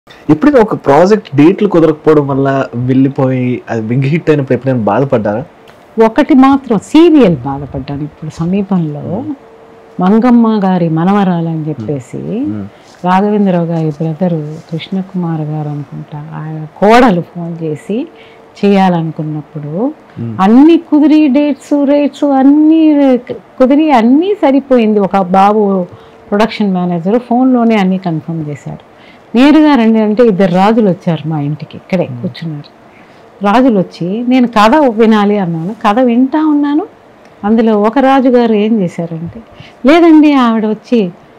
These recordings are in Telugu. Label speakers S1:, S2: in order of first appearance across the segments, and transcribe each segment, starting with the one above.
S1: ఎప్పుడైనా ఒక ప్రాజెక్ట్ డేట్లు కుదరకపోవడం వల్ల వెళ్ళిపోయి అది బిగ్ హిట్ అయినప్పుడు ఎప్పుడైనా బాధపడ్డారా
S2: ఒకటి మాత్రం సీరియల్ బాధపడ్డాను ఇప్పుడు సమీపంలో మంగమ్మ గారి మనవరాలని చెప్పేసి రాఘవేంద్రరావు గారి బ్రదరు కృష్ణకుమార్ గారు అనుకుంటా ఆయన కోడలు ఫోన్ చేసి చేయాలనుకున్నప్పుడు అన్ని కుదిరి డేట్స్ రేట్స్ అన్నీ కుదిరి అన్నీ సరిపోయింది ఒక బాబు ప్రొడక్షన్ మేనేజర్ ఫోన్లోనే అన్నీ కన్ఫర్మ్ చేశారు నేరుగా రండి అంటే ఇద్దరు రాజులు వచ్చారు మా ఇంటికి ఇక్కడే కూర్చున్నారు రాజులు వచ్చి నేను కథ వినాలి అన్నాను కథ వింటా ఉన్నాను అందులో ఒక రాజుగారు ఏం చేశారంటే లేదండి ఆవిడ వచ్చి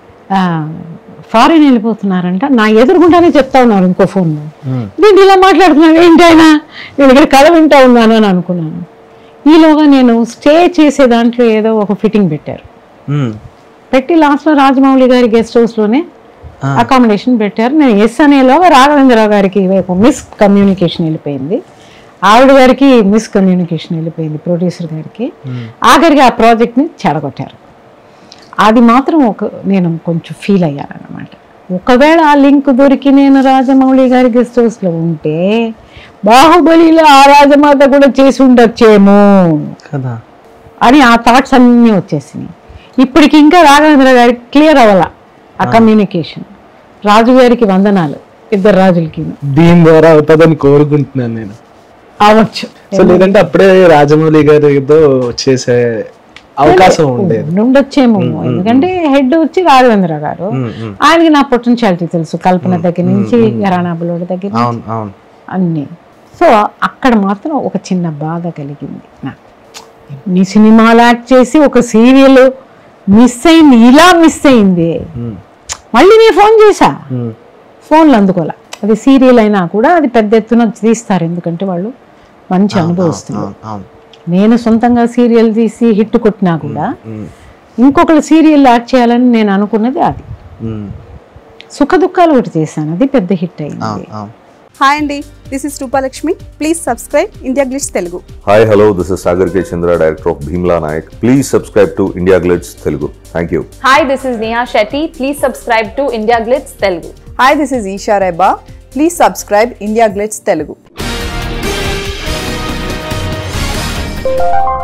S2: ఫారిన్ వెళ్ళిపోతున్నారంట నా ఎదురుగుండానే చెప్తా ఉన్నారు ఇంకో ఫోన్లో నేను ఇలా మాట్లాడుతున్నాను ఏంటి ఆయన నేను ఇక్కడ కథ వింటా ఉన్నాను అని అనుకున్నాను ఈలోగా నేను స్టే చేసే దాంట్లో ఏదో ఒక ఫిట్టింగ్ పెట్టారు పెట్టి లాస్ట్లో రాజమౌళి గారి గెస్ట్ హౌస్లోనే అకామిడేషన్ పెట్టారు నేను ఎస్ అనేలోగా రాఘవేంద్రరావు గారికి వైపు మిస్ కమ్యూనికేషన్ వెళ్ళిపోయింది ఆవిడ గారికి మిస్ కమ్యూనికేషన్ వెళ్ళిపోయింది ప్రొడ్యూసర్ గారికి ఆఖరికి ఆ ప్రాజెక్ట్ని చెడగొట్టారు అది మాత్రం ఒక నేను కొంచెం ఫీల్ అయ్యాను అనమాట ఒకవేళ ఆ లింక్ దొరికి నేను రాజమౌళి గారి గెస్ట్ హౌస్లో ఉంటే బాహుబలిలో ఆ రాజమాత కూడా చేసి ఉండొచ్చేమో
S1: కదా
S2: అని ఆ థాట్స్ అన్నీ వచ్చేసినాయి ఇప్పటికి ఇంకా రాఘవేంద్ర గారికి క్లియర్ అవ్వాల ఆ కమ్యూనికేషన్ రాజు గారికి వందనాలు ఇద్దరు రాజులకి
S1: దీని ద్వారా అవుతుందని కోరుకుంటున్నాను నేను
S2: అవ్వచ్చు
S1: సో లేదంటే అప్పుడే రాజమౌళి గారితో చేసే అవకాశం ఉండేది
S2: ఉండొచ్చేమో ఎందుకంటే హెడ్ వచ్చి రాఘవేంద్ర గారు ఆయనకి నా పొటెన్షియాలిటీ తెలుసు కల్పన దగ్గర నుంచి యరానా బులోడి దగ్గర నుంచి
S1: అవును అవును
S2: అన్నీ సో అక్కడ మాత్రం ఒక చిన్న బాధ కలిగింది నాకు నీ సినిమాలు యాక్ట్ చేసి ఒక సీరియల్ మిస్ అయింది ఇలా మిస్ అయింది
S1: ఉమ్,
S2: మళ్ళీ నేను ఫోన్ చేశా
S1: ఉమ్,
S2: ఫోన్లు అందుకోలే అది సీరియల్ అయినా కూడా అది పెద్ద ఎత్తున తీస్తారు ఎందుకంటే వాళ్ళు మంచి అనుభవిస్తున్నారు
S1: అవును అవును
S2: నేను సొంతంగా సీరియల్ తీసి హిట్ కొట్టినా కూడా
S1: ఉమ్,
S2: ఇంకొకరు సీరియల్ యాక్ట్ చేయాలని నేను అనుకున్నది అది
S1: ఉమ్,
S2: సుఖ దుఃఖాలు ఒకటి చేశాను అది పెద్ద హిట్ అయింది
S1: అవును అవును
S3: హాయ్ అండి this is Rupalakshmi please subscribe India Glitz Telugu
S4: hi hello this is Sagar K Chandra director of Bheemla Nayak please subscribe to India Glitz Telugu thank you
S5: Hi, this is Neha Shetty. Please subscribe to India Glitz Telugu.
S3: Hi this is Esha Rebba please subscribe India Glitz Telugu